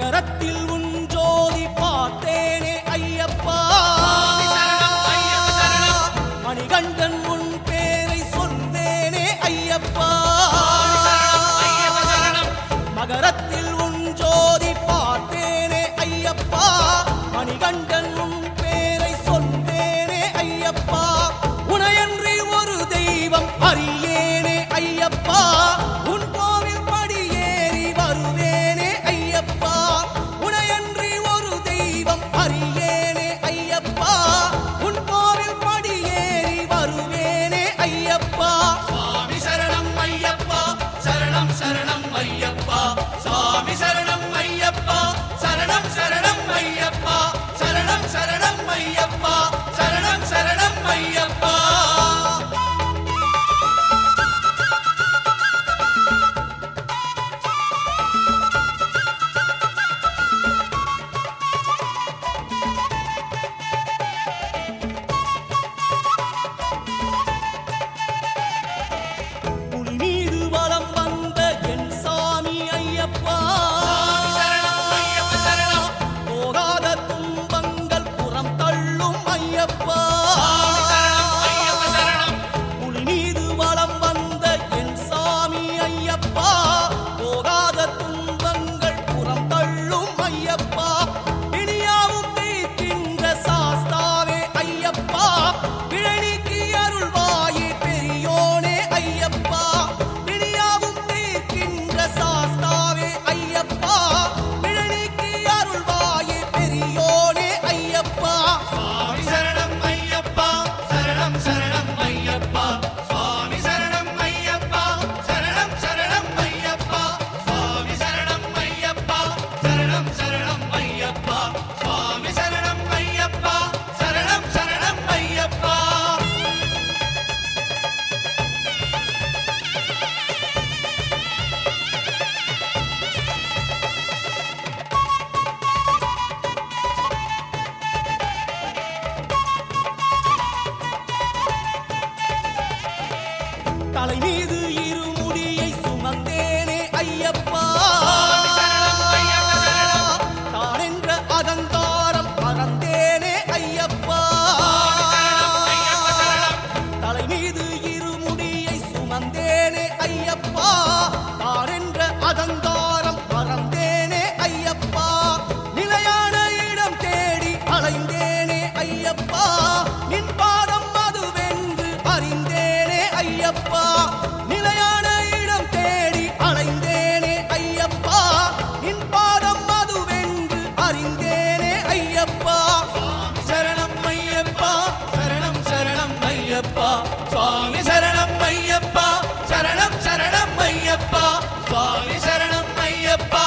மகரத்தில் உன் ஜோதி பார்த்தேனே ஐயப்பா மணிகண்டன் உன் பேரை சொன்னேனே ஐயப்பா மகரத்தில் உன் ஜோதி பார்த்தேனே ஐயப்பா மணிகண்டன் உன் பேரை சொன்னேனே ஐயப்பா உனையன்றி ஒரு தெய்வம் அறியேனே ஐயப்பா உன் கோவில் படியேறி வருவேனே ஐயப்பா உனையன்றி ஒரு தெய்வம் அறியேனே ஐயப்பா உன் கோவில் படியேறி வருவேனே ஐயப்பா சுவாமி சரணம் ஐயப்பா சரணம் சரணம் ஐயப்பா சுவாமி சரணம் ஐயப்பா சரணம் சரணம் ஐயப்பா சரணம் சரணம் ஐயப்பா சரணம் சரணம் ஐயப்பா புலி மீது வலம் வந்த என் சாமி ஐயப்பா சரணம் ஐயப்ப சரணம் போகாத துன்பங்கள் புறம் தள்ளும் ஐயப்பா சரணம் ஐயப்ப சரணம் புலி மீது வலம் வந்த என் சாமி ஐயப்பா போகாத துன்பங்கள் புறம் தள்ளும் ஐயப்பா இனியாவும் தீர்க்கின்ற சாஸ்தாவே ஐயப்பா பிழனிக்கு அருள்வாயே பெரியோனே ஐயப்பா இனியாவும் தீர்க்கின்ற சாஸ்தாவே ஐயப்பா பிழனிக்கு அருள்வாயே பெரியோனே ஐயப்பா சுவாமி சரணம் ஐயப்பா சரணம் சரணம் ஐயப்பா சுவாமி சரணம் ஐயப்பா சரணம் சரணம் ஐயப்பா சுவாமி சரணம் ஐயப்பா சரணம் சரணம் ஐயப்பா சுவாமி சரணம் ஐயப்பா சரணம் சரணம் ஐயப்பா தலை மீது இருமுடியை சுமந்தேனே ஐயப்பா சரணம் ஐயப்ப சரணம் தான் என்ற அகங்காரம் மறந்தேனே ஐயப்பா ஐயப்ப சரணம் தலை மீது இருமுடியை சுமந்தேனே ஐயப்பா தான் என்ற அகங்காரம் மறந்தேனே ஐயப்பா நிலையான இடம் தேடி அலைந்தேனே ஐயப்பா நின் பாதம் அதுவென்று அறிந்தேனே ஐயப்பா நிலையான இடம் தேடி அலைந்தேனே ஐயப்பா நின் பாதம் அதுவென்று அறிந்தேனே ஐயப்பா சரணம் ஐயப்பா சரணம் சரணம் ஐயப்பா சுவாமி சரணம் ஐயப்பா சரணம் சரணம் ஐயப்பா சுவாமி சரணம் ஐயப்பா